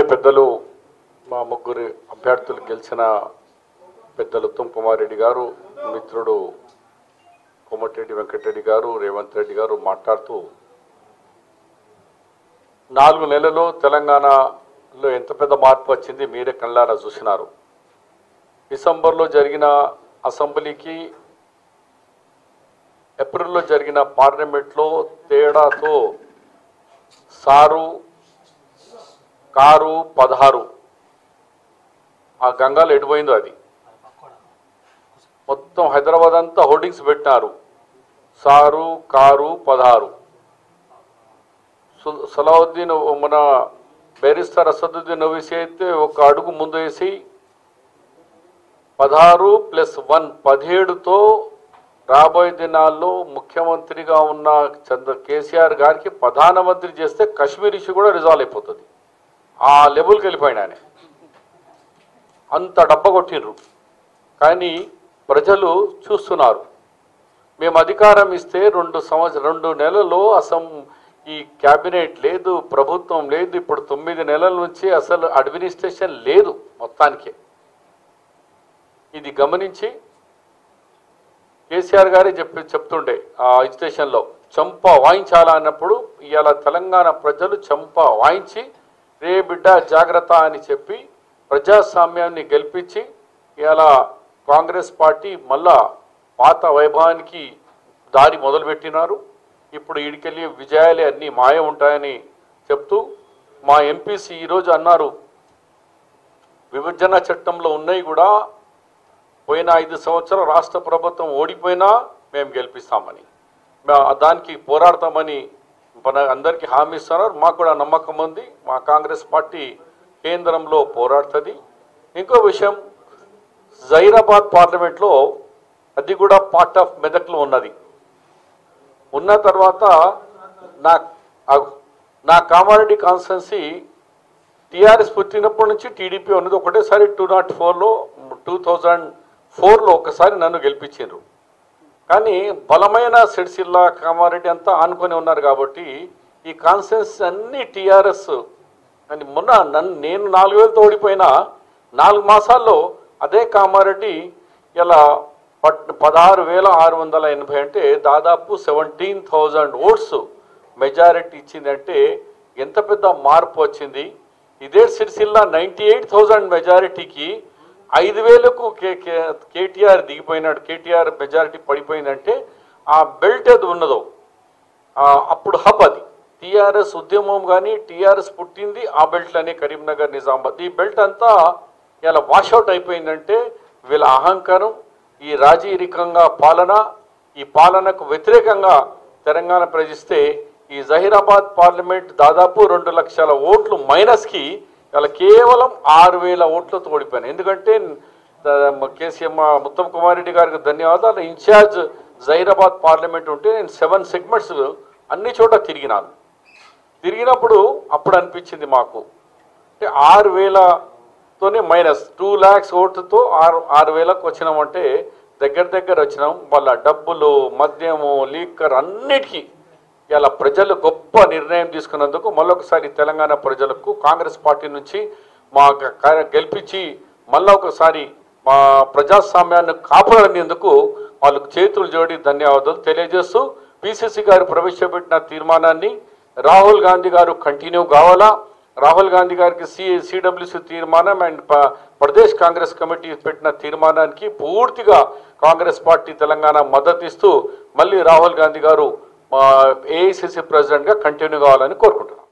పెద్దలు మా ముగ్గురు అభ్యర్థులు గెలిచిన పెద్దలు ఉత్తమ్ కుమార్ రెడ్డి గారు మిత్రుడు కోమటిరెడ్డి వెంకటరెడ్డి గారు రేవంత్ రెడ్డి గారు మాట్లాడుతూ నాలుగు నెలల్లో తెలంగాణలో ఎంత పెద్ద మార్పు వచ్చింది మీరే కళ్ళారా చూసినారు డిసెంబర్లో జరిగిన అసెంబ్లీకి ఏప్రిల్లో జరిగిన పార్లమెంట్లో తేడాతో సారు కారు పదహారు ఆ గంగాలు ఎడిపోయిందో అది మొత్తం హైదరాబాద్ అంతా హోర్డింగ్స్ పెట్టినారు సారు కారు పదహారు సు- సలావుద్దీన్ మన బేరిస్టర్ అసదుద్దీన్ ఓవైసీ అయితే ఒక అడుగు ముందు వేసి పదహారు ప్లస్ వన్ పదిహేడుతో రాబోయే దినాల్లో ముఖ్యమంత్రిగా ఉన్న చంద్ర కేసీఆర్ గారికి ప్రధానమంత్రి చేస్తే కశ్మీర్ ఇష్యూ కూడా రిజాల్వ్ అయిపోతుంది ఆ లెవెల్కి వెళ్ళిపోయిన ఆయన అంత డబ్బ కొట్టిండ్రు కానీ ప్రజలు చూస్తున్నారు మేము అధికారం ఇస్తే రెండు సంవత్సరం రెండు నెలల్లో అసం ఈ క్యాబినెట్ లేదు ప్రభుత్వం లేదు ఇప్పుడు తొమ్మిది నెలల నుంచి అసలు అడ్మినిస్ట్రేషన్ లేదు మొత్తానికి ఇది గమనించి కేసీఆర్ గారే చెప్పి చెప్తుండే ఆ స్టేషన్లో చంప వాయించాలా అన్నప్పుడు ఇవాళ తెలంగాణ ప్రజలు చంప వాయించి రే బిడ్డ జాగ్రత్త అని చెప్పి ప్రజాస్వామ్యాన్ని గెలిపించి ఇవాళ కాంగ్రెస్ పార్టీ మళ్ళా పాత వైభవానికి దారి మొదలుపెట్టినారు ఇప్పుడు ఈడికెళ్ళి విజయాలే అన్నీ మాయ ఉంటాయని చెప్తూ మా ఎంపీసీ ఈరోజు అన్నారు విభజన చట్టంలో ఉన్నాయి కూడా పోయిన ఐదు సంవత్సరాలు రాష్ట్ర ప్రభుత్వం ఓడిపోయినా మేము గెలిపిస్తామని మా- దానికి పోరాడతామని మన అందరికీ హామీ ఇస్తున్నారు మాకు కూడా నమ్మకం ఉంది మా కాంగ్రెస్ పార్టీ కేంద్రంలో పోరాడుతుంది ఇంకో విషయం జైరాబాద్ పార్లమెంట్లో అది కూడా పార్ట్ ఆఫ్ మెదక్లో ఉన్నది ఉన్న తర్వాత నా ఆ- నా కామారెడ్డి కాన్స్టెన్సీ టీఆర్ఎస్ పుట్టినప్పటి నుంచి టీడీపీ ఉన్నది ఒకటేసారి టూ నాట్ ఫోర్లో టూ థౌజండ్ ఫోర్లో ఒకసారి నన్ను గెలిపించారు కానీ బలమైన సిరిసిల్ల కామారెడ్డి అంతా ఆనుకొని ఉన్నారు కాబట్టి ఈ కాన్స్టెన్స్ అన్ని టీఆర్ఎస్ అని మొన్న నన్ను నేను నాలుగు వేలతో ఓడిపోయినా నాలుగు మాసాల్లో అదే కామారెడ్డి ఇలా పట్ పదహారు వేల ఆరు వందల ఎనభై అంటే దాదాపు సెవెంటీన్ థౌజండ్ ఓట్స్ మెజారిటీ ఇచ్చిందంటే ఎంత పెద్ద మార్పు వచ్చింది ఇదే సిరిసిల్ల నైంటీ ఎయిట్ థౌజండ్ మెజారిటీకి ఐదు వేలకు కే కే- కేటీఆర్ దిగిపోయినాడు కేటీఆర్ మెజారిటీ పడిపోయిందంటే ఆ బెల్ట్ ఏది ఉన్నదో ఆ, అప్పుడు హబ్ అది టీఆర్ఎస్ ఉద్యమం కానీ టీఆర్ఎస్ పుట్టింది ఆ బెల్ట్లోనే కరీంనగర్ నిజామాబాద్ ఈ బెల్ట్ అంతా ఇలా వాషౌట్ అయిపోయిందంటే వీళ్ళ అహంకారం ఈ రాజీరికంగా పాలన ఈ పాలనకు వ్యతిరేకంగా తెలంగాణ ప్రజిస్తే ఈ జహీరాబాద్ పార్లమెంట్ దాదాపు రెండు లక్షల ఓట్లు మైనస్కి ఇలా కేవలం ఆరు వేల ఓట్లతో ఓడిపోయాను ఎందుకంటే ఆ, కేసీఎం ఉత్తమ్ కుమార్ రెడ్డి గారికి ధన్యవాదాలు ఇన్ఛార్జ్ జైరాబాద్ పార్లమెంట్ ఉంటే నేను సెవెన్ సెగ్మెంట్స్ అన్ని చోట తిరిగినాను తిరిగినప్పుడు అప్పుడు అనిపించింది మాకు అంటే ఆరు వేలతోనే మైనస్ టూ ల్యాక్స్ ఓటుతో ఆరు ఆరు వేలకు వచ్చినామంటే దగ్గర దగ్గర వచ్చినాం వాళ్ళ డబ్బులు మద్యము లీకర్ అన్నిటికీ ఇలా ప్రజలు గొప్ప నిర్ణయం తీసుకున్నందుకు మళ్ళొకసారి తెలంగాణ ప్రజలకు కాంగ్రెస్ పార్టీ నుంచి మా క- గెలిపించి మళ్ళీ ఒకసారి మా ప్రజాస్వామ్యాన్ని కాపాడనేందుకు వాళ్ళకు చేతులు జోడి ధన్యవాదాలు తెలియజేస్తూ పిసిసి గారు ప్రవేశపెట్టిన తీర్మానాన్ని రాహుల్ గాంధీ గారు కంటిన్యూ కావాలా రాహుల్ గాంధీ గారికి సి సిడబ్ల్యూసి తీర్మానం అండ్ ప- ప్రదేశ్ కాంగ్రెస్ కమిటీ పెట్టిన తీర్మానానికి పూర్తిగా కాంగ్రెస్ పార్టీ తెలంగాణ మద్దతు ఇస్తూ మళ్ళీ రాహుల్ గాంధీ గారు ఏఐసిసి ప్రెసిడెంట్గా కంటిన్యూ కావాలని కోరుకుంటున్నాను